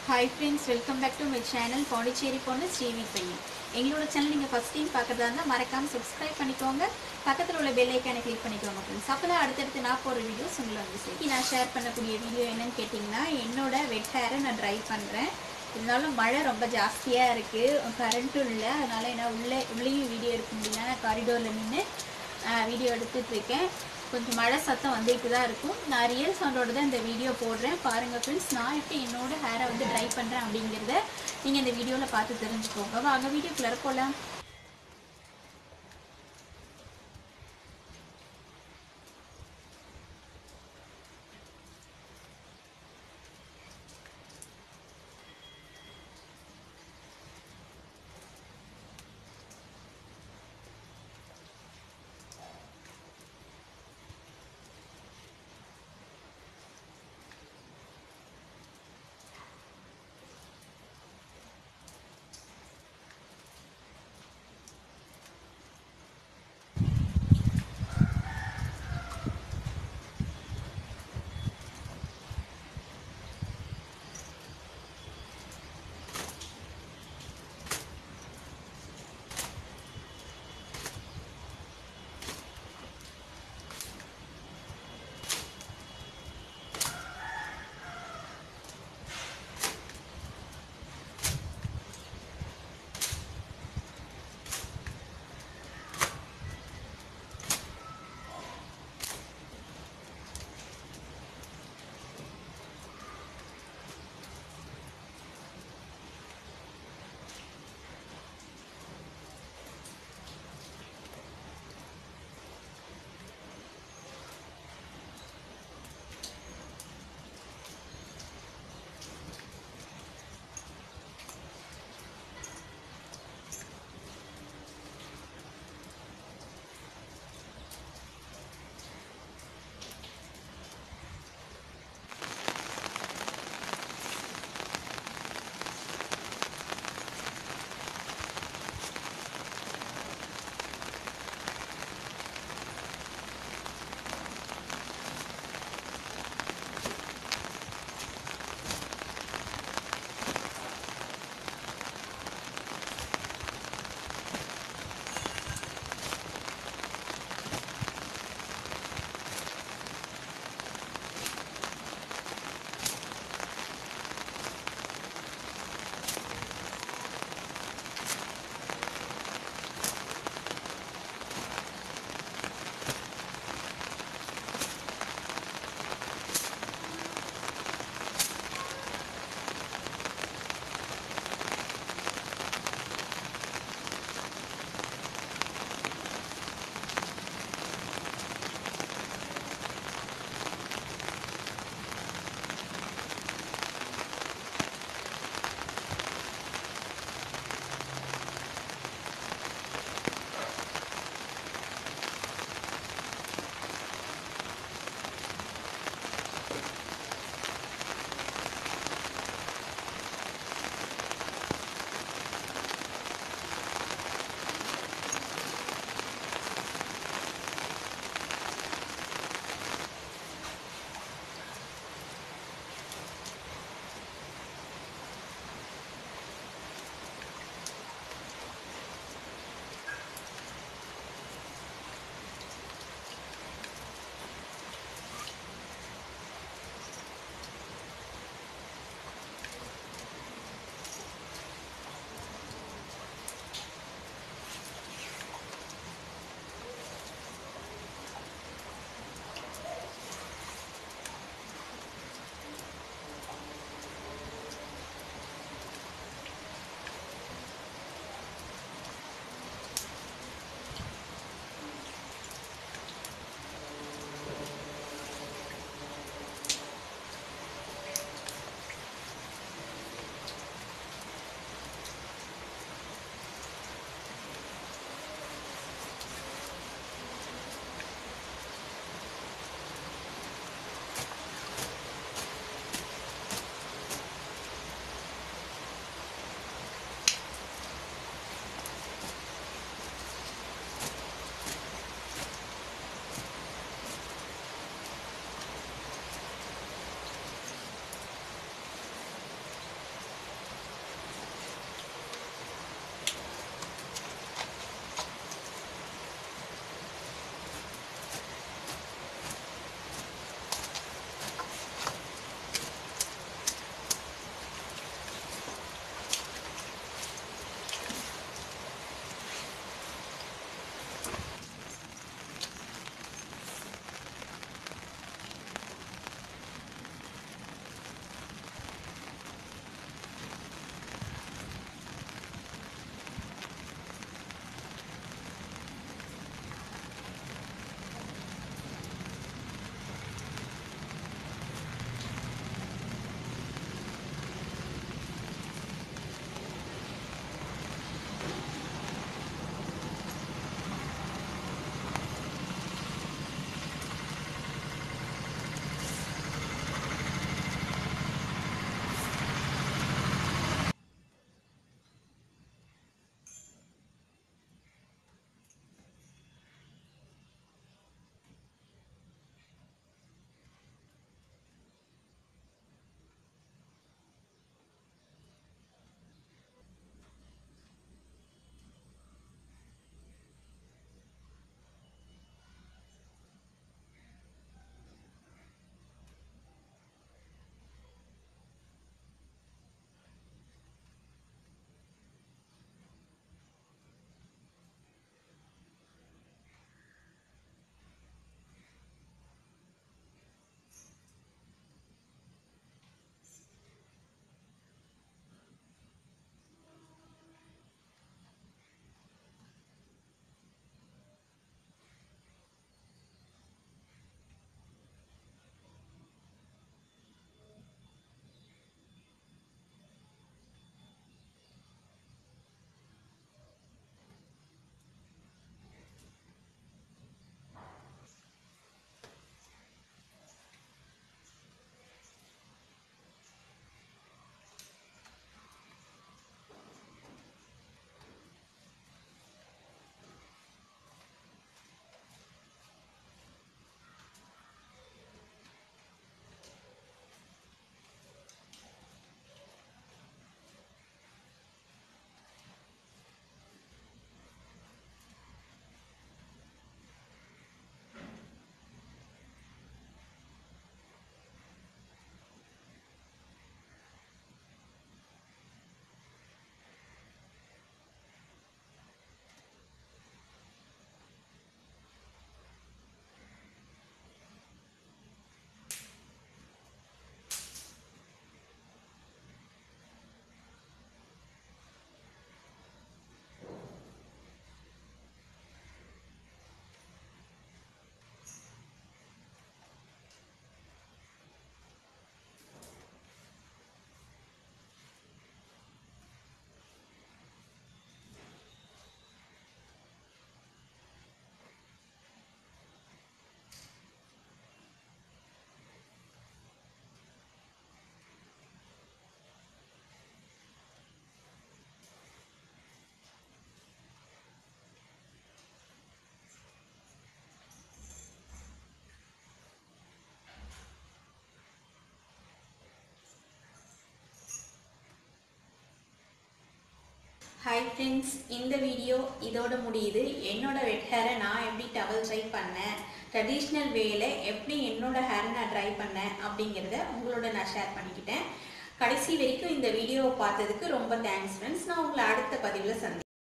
hi friends welcome back to my channel Pondicherry பொண்ணு ஸ்ரீவி பையன் எங்களோட சேனல் நீங்கள் ஃபஸ்ட் டைம் பார்க்குறதா இருந்தால் மறக்காமல் சப்ஸ்கிரைப் பண்ணிக்கோங்க பக்கத்தில் உள்ள பெல் ஐக்கானை கிளிக் பண்ணிக்கோங்க ஃப்ரெண்ட்ஸ் அப்போ தான் அடுத்தடுத்து நான் போகிற வீடியோஸ் உங்களை வந்து சரி நான் ஷேர் பண்ணக்கூடிய வீடியோ என்னன்னு கேட்டிங்கன்னா என்னோட வெட் ஹேரை நான் ட்ரை பண்ணுறேன் இருந்தாலும் மழை ரொம்ப ஜாஸ்தியாக இருக்குது கரண்ட்டும் இல்லை அதனால் என்ன உள்ளே உள்ளேயும் வீடியோ எடுக்க முடியல நான் காரிடோரில் நின்று வீடியோ எடுத்துட்டு இருக்கேன் கொஞ்சம் மழை சத்தம் வந்துட்டு தான் இருக்கும் நான் ரியல் சவுண்டோட தான் இந்த வீடியோ போடுறேன் பாருங்கள் ஃப்ரெண்ட்ஸ் நான் எப்படி என்னோட ஹேரை வந்து ட்ரை பண்ணுறேன் அப்படிங்கிறத நீங்கள் இந்த வீடியோவில் பார்த்து தெரிஞ்சுக்கோங்க வாங்க வீடியோக்குள்ளே போகலாம் ஃப்ரெண்ட்ஸ் இந்த வீடியோ இதோட முடியுது என்னோட வெட் ஹேரை நான் எப்படி டவல் ட்ரை பண்ணேன் ட்ரெடிஷ்னல் வேல எப்படி என்னோட ஹேரை நான் ட்ரை பண்ணேன் அப்படிங்கிறத உங்களோட நான் ஷேர் பண்ணிக்கிட்டேன் கடைசி வரைக்கும் இந்த வீடியோவை பார்த்ததுக்கு ரொம்ப தேங்க்ஸ் ஃப்ரெண்ட்ஸ் நான் உங்களை அடுத்த பதிவில் சந்தி